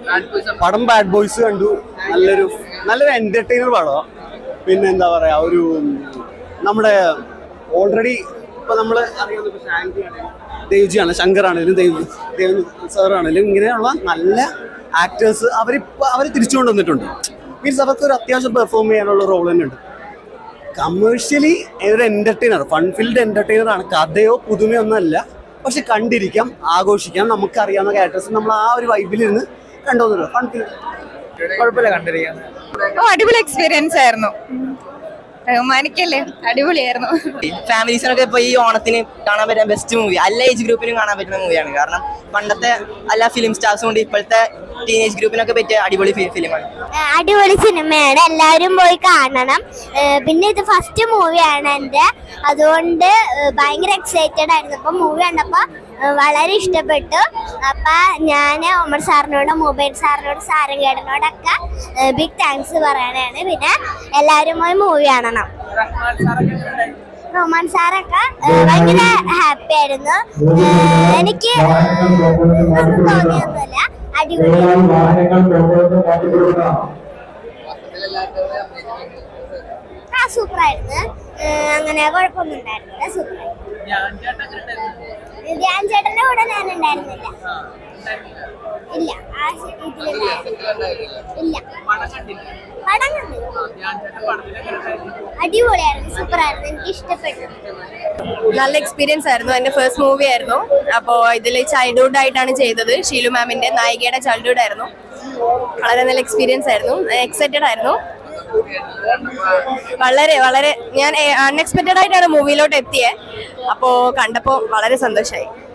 പടം bad boys കണ്ടു നല്ലൊരു നല്ലൊരു എന്റർടൈനർ പടമാണ് പിന്നെ എന്താ പറയാ ഒരു നമ്മുടെ ഓൾറെഡി ഇപ്പൊ നമ്മള് അറിയാവുന്ന ഇപ്പൊ ഷാങ്കി ആണെങ്കിലും ദേവ്ജിയാണ് ശങ്കർ ആണെങ്കിലും ദേവ് ദേവ് സാർ ആണെങ്കിലും ഇങ്ങനെയുള്ള നല്ല ആക്ടേഴ്സ് അവരിപ്പോ അവർ തിരിച്ചു കൊണ്ടുവന്നിട്ടുണ്ട് മീൻസ് അവർക്ക് ഒരു അത്യാവശ്യം പെർഫോം ചെയ്യാനുള്ള റോൾ തന്നെ ഉണ്ട് കമേഴ്ഷ്യലി ഒരു എന്റർടൈനർ ഫൺഫിൽഡ് എന്റർടൈനർ ആണ് കഥയോ പുതുമയോ ഒന്നല്ല പക്ഷെ കണ്ടിരിക്കാം ആഘോഷിക്കാം നമുക്കറിയാവുന്ന ക്യാരക്ടേഴ്സ് നമ്മൾ ആ ഒരു വൈബിലിരുന്ന് കണ്ടുവന്നുള്ളൂ ഫൺഫിൽഡ് കുഴപ്പമില്ല കണ്ടിരിക്കാൻ ഓ അടിപൊളി എക്സ്പീരിയൻസ് ആയിരുന്നു റഹ്മാനിക്കല്ലേ അടിപൊളിയായിരുന്നു ഫാമിലീസിനൊക്കെ ഇപ്പൊ ഈ ഓണത്തിന് കാണാൻ പറ്റുന്ന ബെസ്റ്റ് മൂവി എല്ലാ ഏജ് ഗ്രൂപ്പിനും കാണാൻ പറ്റുന്ന മൂവിയാണ് കാരണം പണ്ടത്തെ എല്ലാ ഫിലിം സ്റ്റാർസും കൊണ്ട് ഇപ്പോഴത്തെ ടീനേജ് ഗ്രൂപ്പിനൊക്കെ പറ്റിയ അടിപൊളി ഫിലിമാണ് അടിപൊളി സിനിമയാണ് എല്ലാവരും പോയി കാണണം ഏഹ് പിന്നെ ഇത് ഫസ്റ്റ് മൂവിയാണ് എൻ്റെ അതുകൊണ്ട് ഏഹ് ഭയങ്കര എക്സൈറ്റഡ് ആയിരുന്നു അപ്പം മൂവി കണ്ടപ്പോൾ ഏഹ് വളരെ ഇഷ്ടപ്പെട്ടു അപ്പം ഞാൻ ഒമർ സാറിനോടും മൊബൈൽ സാറിനോടും സാരംഗേടനോടൊക്കെ ബിഗ് താങ്ക്സ് പറയാനാണ് പിന്നെ എല്ലാവരും പോയി മൂവി കാണണം റോമാൻ സാറൊക്കെ ഏഹ് ഭയങ്കര ഹാപ്പി ആയിരുന്നു ഏഹ് എനിക്ക് ഒന്നും തോന്നിയൊന്നുമില്ല അടിപൊളിയായിരുന്നു ആ സൂപ്പർ ആയിരുന്നു ഏഹ് അങ്ങനെ കുഴപ്പമൊന്നും ഉണ്ടായിരുന്നില്ല സൂപ്പർ ധ്യാൻ ചേട്ടന്റെ കൂടെ ഞാൻ ഉണ്ടായിരുന്നില്ല ഇല്ല ആ സി- ഇതിലുണ്ടായിരുന്നില്ല. ഇല്ല പടം കണ്ടു അടിപൊളിയായിരുന്നു സൂപ്പർ ആയിരുന്നു എനിക്ക് ഇഷ്ടപ്പെട്ടു നല്ല എക്സ്പീരിയൻസ് ആയിരുന്നു എന്റെ ഫസ്റ്റ് മൂവി ആയിരുന്നു അപ്പോൾ ഇതിൽ ചൈൽഡ്ഹുഡ് ആയിട്ടാണ് ചെയ്തത് ഷീലു മാമിന്റെ നായികയുടെ ചൈൽഡ്ഹുഡ് ആയിരുന്നു വളരെ നല്ല എക്സ്പീരിയൻസ് ആയിരുന്നു എക്സൈറ്റഡ് ആയിരുന്നു വളരെ വളരെ ഞാൻ അൺഎക്സ്പെക്റ്റഡ് ആയിട്ടാണ് മൂവിയിലോട്ട് എത്തിയത് അപ്പോൾ കണ്ടപ്പോൾ വളരെ സന്തോഷമായി